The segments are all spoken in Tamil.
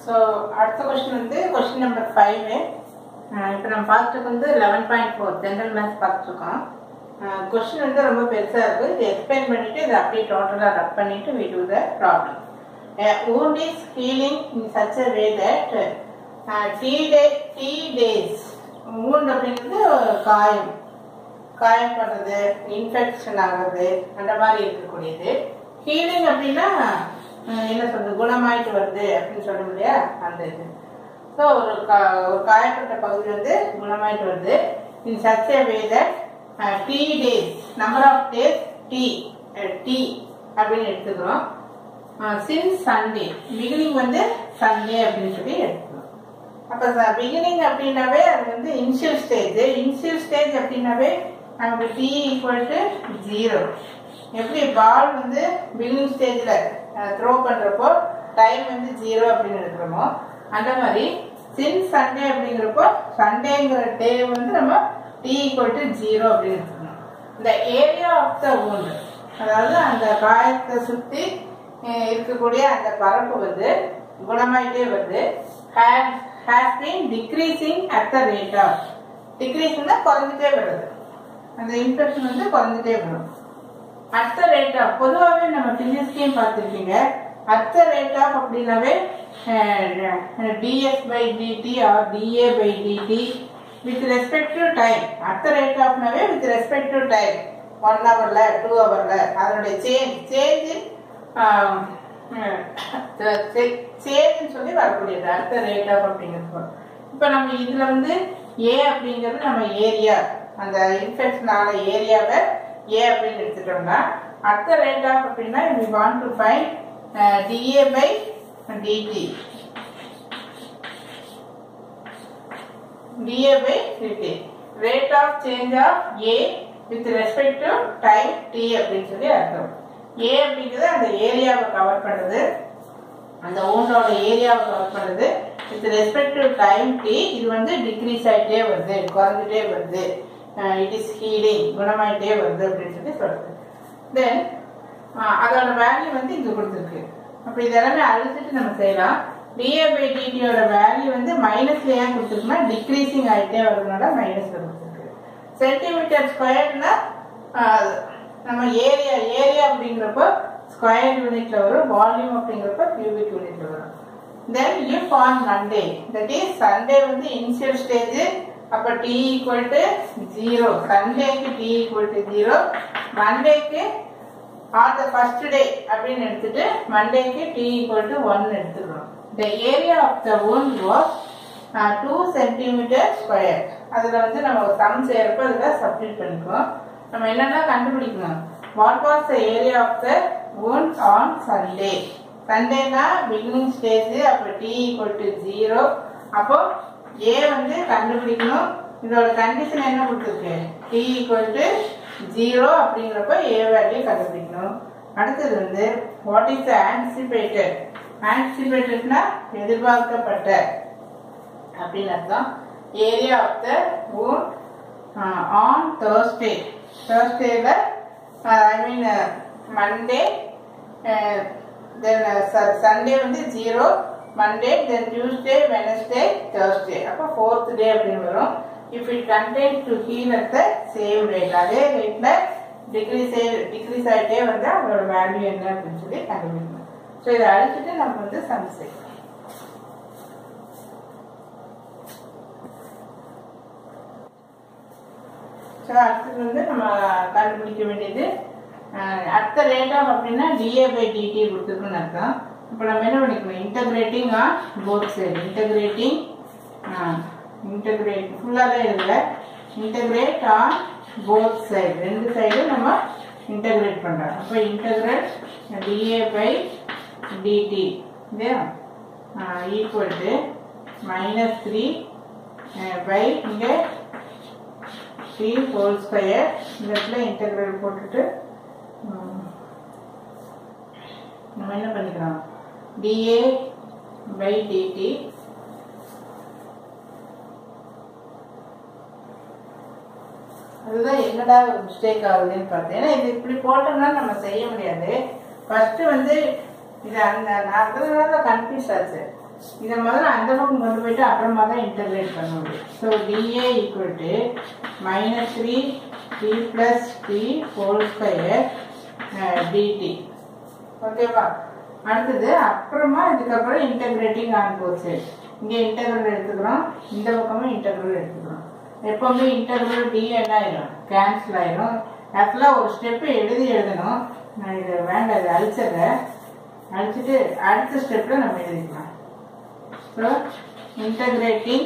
ஸோ அடுத்த கொஸ்டின் வந்து கொஸ்டின் நம்பர் ஃபைவ் இப்போ நம்ம பார்த்துட்டு வந்து eleven point four general maths பார்த்துருக்கோம் கொஸ்டின் வந்து ரொம்ப பெருசாக இருக்குது இது எக்ஸ்பிளைன் பண்ணிவிட்டு இதை அப்படியே டோட்டலாக ரப் பண்ணிவிட்டு we do the problem. A wound is healing in such a way that uh, three, day, three days wound அப்படிங்கிறது ஒரு காயம் காயப்படுறது இன்ஃபெக்ஷன் ஆகுறது அந்த மாதிரி இருக்கக்கூடியது ஹீலிங் அப்படின்னா அஹ், என்ன சொல்றது குணமாயிட்டு வருது அப்படின்னு சொல்ல முடியா அந்த இது ஸோ ஒரு கா ஒரு காயப்பட்ட பகுதி வந்து குணமாயிட்டு வருது in such way that t days number of days t t அப்படின்னு எடுத்துக்கிறோம் சின்ஸ் சண்டே பிகினிங் வந்து சண்டே அப்படின்னு சொல்லி எடுத்துக்கிறோம் அப்போ பிகினிங் அப்படின்னாவே அது வந்து இனிஷியல் ஸ்டேஜ் இனிஷியல் ஸ்டேஜ் அப்படின்னாவே நமக்கு டி ஈக்குவல் டு ஜீரோ எப்படி பால் வந்து பிகினிங் ஸ்டேஜில் த்ரோ பண்ணுறப்போ டைம் வந்து ஜீரோ அப்படின்னு எடுக்கிறோமோ அந்த மாதிரி சின் சண்டே அப்படிங்கிறப்போ சண்டேங்கிற டே வந்து நம்ம டி ஈக்குவல் டு ஜீரோ அப்படின்னு எடுத்துக்கணும் இந்த ஏரியா ஆஃப் த wound அதாவது அந்த காயத்தை சுற்றி இருக்கக்கூடிய அந்த பரப்பு வந்து குணமாயிட்டே வருது has been decreasing at the rate of டிக்ரீசிங்னா குறைஞ்சிட்டே வருது அந்த இன்ஃபெக்ஷன் வந்து குறைஞ்சிட்டே வரும் அட் த ரேட் ஆஃப் பொதுவாகவே நம்ம பிசிக்ஸ்கையும் பார்த்துருப்பீங்க அட் த ரேட் ஆஃப் அப்படின்னாவே d s by d t or d a by d t with respect to time at the rate ஆஃப்னாவே with respect to time one ஹவர்ல டூ ஹவர்ல அதனுடைய சேஞ்ச் சேஞ்ச் சேஞ்சுன்னு சொல்லி வரக்கூடியது அடுத்த ரேட் ஆஃப் அப்படிங்கிறது இப்போ நம்ம இதுல வந்து ஏ அப்படிங்கிறது நம்ம ஏரியா அந்த இன்ஃபெக்ஷன் ஆன ஏரியாவை ஏ அப்படின்னு எடுத்துட்டோம்னா அடுத்த ரேட் ஆஃப் அப்படின்னா we want to find d a by d t d a by d t rate of change of a with respect to time t அப்படின்னு சொல்லி அர்த்தம் ஏ அப்படிங்கிறது அந்த ஏரியாவை கவர் பண்ணுது அந்த ஊண்டோட ஏரியாவை கவர் பண்ணுது with respect to time t இது வந்து டிக்ரீஸ் ஆகிட்டே வருது குறைஞ்சிட்டே வருது இட் இஸ் ஹீலிங் குணமாயிட்டே வருது அப்படின்னு சொல்லி சொல்றது தென் அதோட வேல்யூ வந்து இங்கே கொடுத்துருக்கு அப்போ இதெல்லாமே அழுத்திட்டு நம்ம செய்யலாம் டிஏ பை டிடியோட வேல்யூ வந்து மைனஸ்ல ஏன் கொடுத்துருக்குன்னா டிக்ரீசிங் ஆகிட்டே வரதுனால மைனஸ்ல கொடுத்துருக்கு சென்டிமீட்டர் ஸ்கொயர்னா நம்ம ஏரியா ஏரியா அப்படிங்கிறப்போ ஸ்கொயர் யூனிட்ல வரும் வால்யூம் அப்படிங்கிறப்ப கியூபிக் யூனிட்ல வரும் then if on Monday that is Sunday வந்து இனிஷியல் ஸ்டேஜ் அப்ப டி ஈக்குவல் டு ஜீரோ சண்டேக்கு டி ஈக்குவல் டு ஜீரோ மண்டேக்கு ஆன் த ஃபர்ஸ்ட் டே அப்படின்னு எடுத்துட்டு மண்டேக்கு டி ஈக்குவல் டு ஒன் எடுத்துக்கிறோம் the area of the wound was two centimetre square அதில் வந்து நம்ம சம் செய்யறப்ப அதில் சப்ஸ்டிட் பண்ணிக்குவோம் நம்ம என்னென்ன கண்டுபிடிக்கணும் what was the area of the wound on Sunday சண்டேனா பிகினிங் ஸ்டேஜ் அப்போ டி ஈக்குவல் டு ஜீரோ அப்போ ஏ வந்து கண்டுபிடிக்கணும் இதோட கண்டிஷன் என்ன கொடுத்துருக்கு டி ஈக்குவல் டு ஜீரோ அப்படிங்கிறப்ப ஏ வேல்யூ கண்டுபிடிக்கணும் அடுத்தது வந்து வாட் இஸ் ஆன்டிசிபேட்டட் ஆன்டிசிபேட்டட்னா எதிர்பார்க்கப்பட்ட அப்படின்னு அர்த்தம் area of the wound on Thursday தேர்ஸ்டேல I mean Monday then Sunday வந்து zero Monday then Tuesday Wednesday Thursday அப்போ ஃபோர்த் டே அப்படின்னு வரும் if it continue to heal at the same rate அதே ரேட்ல டிக்ரீஸ் டிக்ரீஸ் ஆகிட்டே வந்து அதோட வேல்யூ என்ன அப்படின்னு சொல்லி கண்டுபிடிக்கணும் ஸோ இதை அழிச்சிட்டு நம்ம வந்து சம் செய்யணும் ஸோ அடுத்தது வந்து நம்ம கண்டுபிடிக்க வேண்டியது அடுத்த ரேட் ஆஃப் அப்படின்னா டிஏ பை டிடி கொடுத்துருக்குன்னு அர்த்தம் இப்போ நம்ம என்ன பண்ணிக்கணும் integrating on both side integrating integrate ஃபுல்லாக தான் எழுதல இன்டகிரேட் ஆன் போத் சைடு ரெண்டு சைடும் நம்ம இன்டகிரேட் பண்ணுறோம் அப்போ இன்டகிரேட் டிஏ பை டிடி இல்லையா equal to minus three by இங்கே த்ரீ ஹோல் ஸ்கொயர் இந்த இடத்துல இன்டெகிரல் போட்டுட்டு நம்ம என்ன பண்ணிக்கலாம் டிஏ பை டிடி அதுதான் என்னடா ஒரு மிஸ்டேக் ஆகுதுன்னு பார்த்தேன் ஏன்னா இது இப்படி போட்டோம்னா நம்ம செய்ய முடியாது ஃபர்ஸ்ட் வந்து இது அந்த நான் அதனால தான் கன்ஃபியூஸ் ஆச்சு இதை முதல்ல அந்த பக்கம் கொண்டு போயிட்டு அப்புறமா தான் இன்டகிரேட் பண்ண முடியும் so d a equal to minus three t plus t whole square d t ஓகேவா அடுத்தது அப்புறமா இதுக்கப்புறம் இன்டகிரேட்டிங் ஆன் போத் சைடு இங்கே இன்டகிரல் எடுத்துக்கிறோம் இந்த பக்கமும் இன்டகிரல் எடுத்துக்கிறோம் எப்பவுமே இன்டகிரல் டி என்ன ஆயிடும் கேன்சல் ஆயிடும் ஆக்சுவலாக ஒரு ஸ்டெப்பு எழுதி எழுதணும் நான் இது வேண்டாம் இது அழிச்சிடுறேன் அழிச்சிட்டு அடுத்த ஸ்டெப்பில் நம்ம எழுதிக்கலாம் so integrating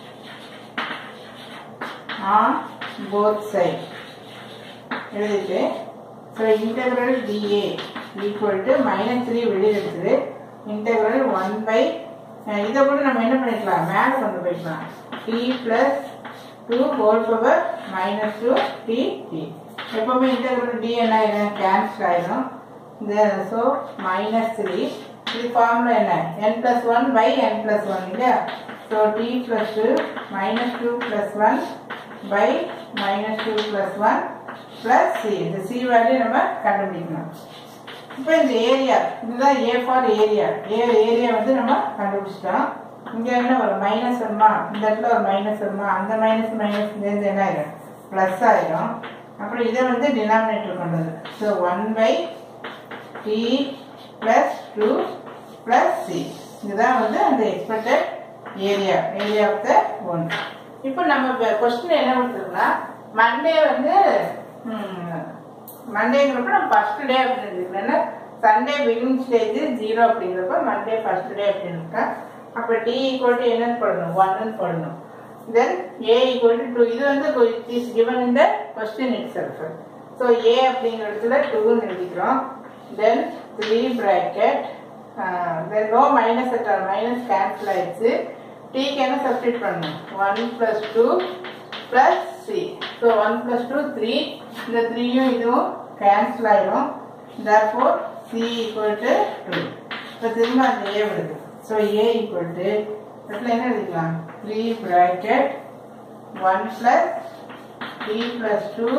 on both side எழுதிட்டு so integral d a equal to minus three வெளியில் இருக்குது இன்டகிரல் ஒன் பை இதை கூட நம்ம என்ன பண்ணிக்கலாம் மேலே கொண்டு போய்க்கலாம் t plus two whole power minus two d t எப்பவுமே இன்டகிரல் டி என்ன ஆயிடும் கேன்சல் ஆயிடும் இந்த ஸோ மைனஸ் த்ரீ இது ஃபார்முலா என்ன n plus one by n plus one இல்லையா so t plus two minus two plus one by minus two plus one plus c இந்த சி வேல்யூ நம்ம கண்டுபிடிக்கணும் இப்போ இந்த ஏரியா இதுதான் a for area a area வந்து நம்ம கண்டுபிடிச்சிட்டோம் இங்கே என்ன வரும் மைனஸ் வருமா இந்த இடத்துல ஒரு மைனஸ் வருமா அந்த மைனஸ் மைனஸ் சேர்ந்து என்ன ஆயிடும் ப்ளஸ் ஆயிடும் அப்புறம் இதை வந்து டினாமினேட்டர் கொண்டது so one by t plus two plus c இதுதான் வந்து அந்த expected area area of the wound இப்போ நம்ம கொஸ்டின் என்ன கொடுத்துருக்கோம்னா மண்டே வந்து மண்டேங்கிறப்ப நம்ம ஃபர்ஸ்ட் டே அப்படின்னு இருக்கு ஏன்னா சண்டே பிகினிங் ஸ்டேஜ் ஜீரோ அப்படிங்கிறப்ப மண்டே ஃபர்ஸ்ட் டே அப்படின்னு இருக்கா அப்போ டி ஈக்குவல் டு என்னன்னு போடணும் ஒன்னு போடணும் then a equal to two இது வந்து இஸ் கிவன் இந்த கொஸ்டின் இட் செல்ஃப் ஸோ ஏ அப்படிங்கிற இடத்துல டூன்னு எழுதிக்கிறோம் then three bracket then no minus at minus cancel ஆயிடுச்சு டீக்கு என்ன சப்ஸ்டிட் பண்ணணும் one plus two plus c so one plus two three இந்த த்ரீயும் இதுவும் கேன்சல் ஆயிடும் therefore c equal to two இப்போ திரும்ப அந்த ஏ வருது ஸோ ஏ ஈக்குவல் டு இடத்துல என்ன எழுதிக்கலாம் three bracket one plus three plus two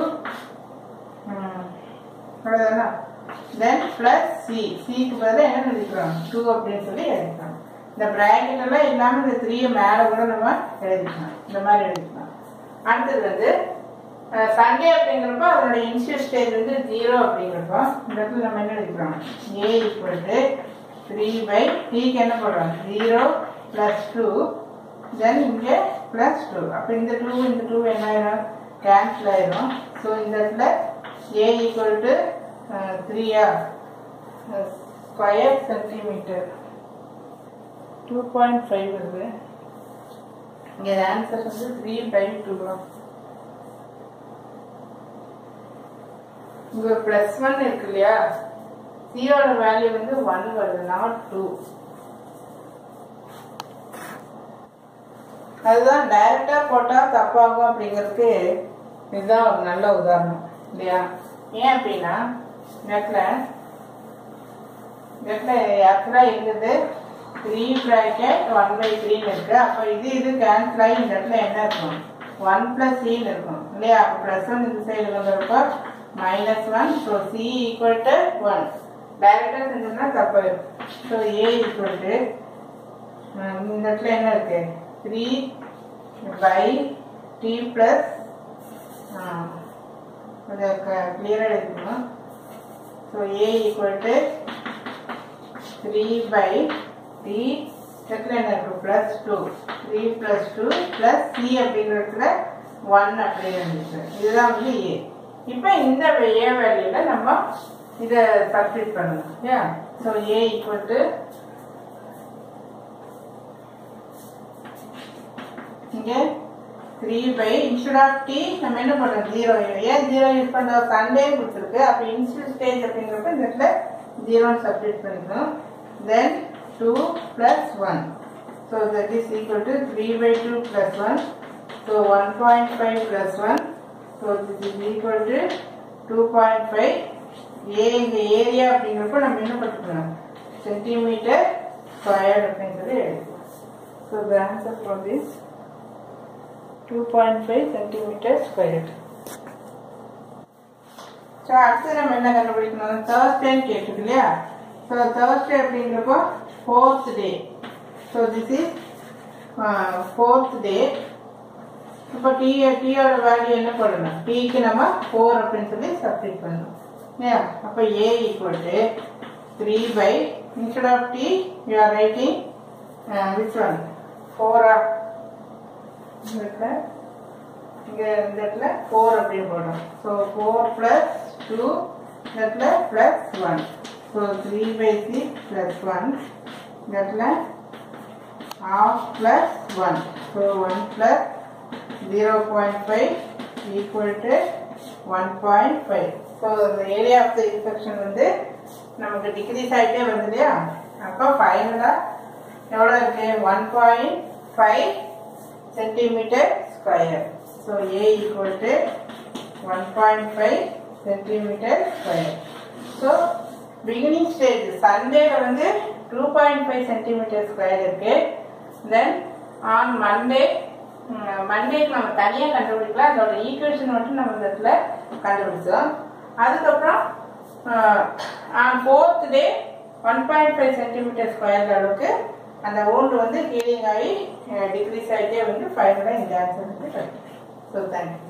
அவ்வளோதானா தென் ப்ளஸ் சி சிக்கு பதிலாக என்ன எழுதிக்கிறோம் டூ அப்படின்னு சொல்லி எழுதிக்கலாம் இந்த ப்ராக்கெட் எல்லாம் இல்லாமல் இந்த த்ரீயை மேலே கூட நம்ம எழுதிக்கலாம் இந்த மாதிரி எழுதிக்கலாம் அடுத்தது வந்து சண்டே அப்படிங்கிறப்போ அதோட இனிஷியல் ஸ்டேஜ் வந்து ஜீரோ அப்படிங்கிறப்போ இந்த இடத்துல நம்ம என்ன எழுதிக்கிறோம் a equal to three by டீக்கு என்ன போடுறோம் ஜீரோ ப்ளஸ் டூ தென் இங்கே ப்ளஸ் டூ அப்போ இந்த டூ இந்த டூ என்ன ஆயிரும் கேன்சல் ஆயிரும் ஸோ இந்த இடத்துல ஏ ஈக்குவல் டு த்ரீயா square centimetre two point five வருது இங்கே ஆன்சர் வந்து த்ரீ பை டூ இங்க ஒரு பிளஸ் ஒன் இருக்கு இல்லையா சியோட வேல்யூ வந்து ஒன் வருது நாட் டூ அதுதான் டைரக்டா போட்டா தப்பாகும் அப்படிங்கிறதுக்கு இதுதான் ஒரு நல்ல உதாரணம் இல்லையா ஏன் அப்படின்னா நெட்ல நெட்ல ஆக்சுவலா இருந்தது த்ரீ ப்ராக்கெட் ஒன் பை த்ரீன்னு இருக்கு அப்போ இது இது கேன்சல் ஆகி இந்த இடத்துல என்ன இருக்கும் ஒன் பிளஸ் சின்னு இருக்கும் இல்லையா அப்போ ப்ளஸ் ஒன் இந்த சைடு வந்தப்போ minus one so c equal to one டைரக்டாக செஞ்சோம்னா தப்பாயிடும் ஸோ ஏ ஈக்குவல் டு இந்த இடத்துல என்ன இருக்கு த்ரீ பை டி ப்ளஸ் கொஞ்சம் கிளியராக எடுக்கணும் so A equal to three by T இடத்துல என்ன இருக்கு plus two three plus two plus C அப்படிங்கிறதுல ஒன் அப்படி இருந்துச்சு இதுதான் வந்து ஏ இப்போ இந்த ஏ வேல்யூல நம்ம இதை சப்ஸ்டிட் பண்ணணும் இல்லையா ஸோ ஏ ஈக்குவல் டு இங்கே three by instead of T நம்ம என்ன பண்ணுறோம் ஜீரோ ஏன் ஜீரோ யூஸ் பண்ணுறோம் சண்டே கொடுத்துருக்கு அப்போ இன்ஸ்டியூட் ஸ்டேஜ் அப்படிங்கிறப்ப இந்த இடத்துல ஜீரோன்னு சப்ஸ்டிட் பண்ணிக்கணும் then two plus one so that is equal to three by two plus one so one point five plus one so this is equal to two point five A இந்த ஏரியா அப்படிங்கிறப்ப நம்ம என்ன பண்ணிக்கணும் சென்டிமீட்டர் ஸ்கொயர் அப்படின்னு சொல்லி எழுதிக்கலாம் so the answer for this two point five centimetre square so அடுத்து நம்ம என்ன கண்டுபிடிக்கணும் தேர்ஸ்டேன்னு கேட்டிருக்கு இல்லையா ஸோ தேர்ஸ்டே அப்படிங்கிறப்போ fourth day so this is fourth day இப்போ டி டீயோட வேல்யூ என்ன பண்ணணும் டீக்கு நம்ம ஃபோர் அப்படின்னு சொல்லி சப்ஸ்டிட் பண்ணணும் ஏன் அப்போ A equal to three by instead of T you are writing which one ஃபோரா இங்கே இந்த இடத்துல ஃபோர் அப்படின்னு போடுறோம் ஸோ ஃபோர் ப்ளஸ் டூ இந்த இடத்துல plus one so three by six plus one இந்த இடத்துல half plus 1. So 1 plus 0.5 equal to 1.5. So the area of the intersection வந்து நமக்கு டிக்ரீஸ் ஆகிட்டே வருது இல்லையா அப்போ ஃபைனலாக எவ்வளோ இருக்கு one point five centimetre square so A equal to one point five centimetre square so beginning stage சண்டேல வந்து two point five centimetre square இருக்கு தென் ஆன் மண்டே மண்டேக்கு நம்ம தனியாக கண்டுபிடிக்கலாம் அதோட ஈக்குவேஷன் மட்டும் நம்ம இந்த இடத்துல கண்டுபிடிச்சோம் அதுக்கப்புறம் on fourth day one point five centimetre square அளவுக்கு அந்த ஓண்டு வந்து ஹீலிங் ஆகி டிக்ரீஸ் ஆகிட்டே வந்து ஃபைனலாக இந்த ஆன்சர் வந்து கிடைக்கும் ஸோ தேங்க்யூ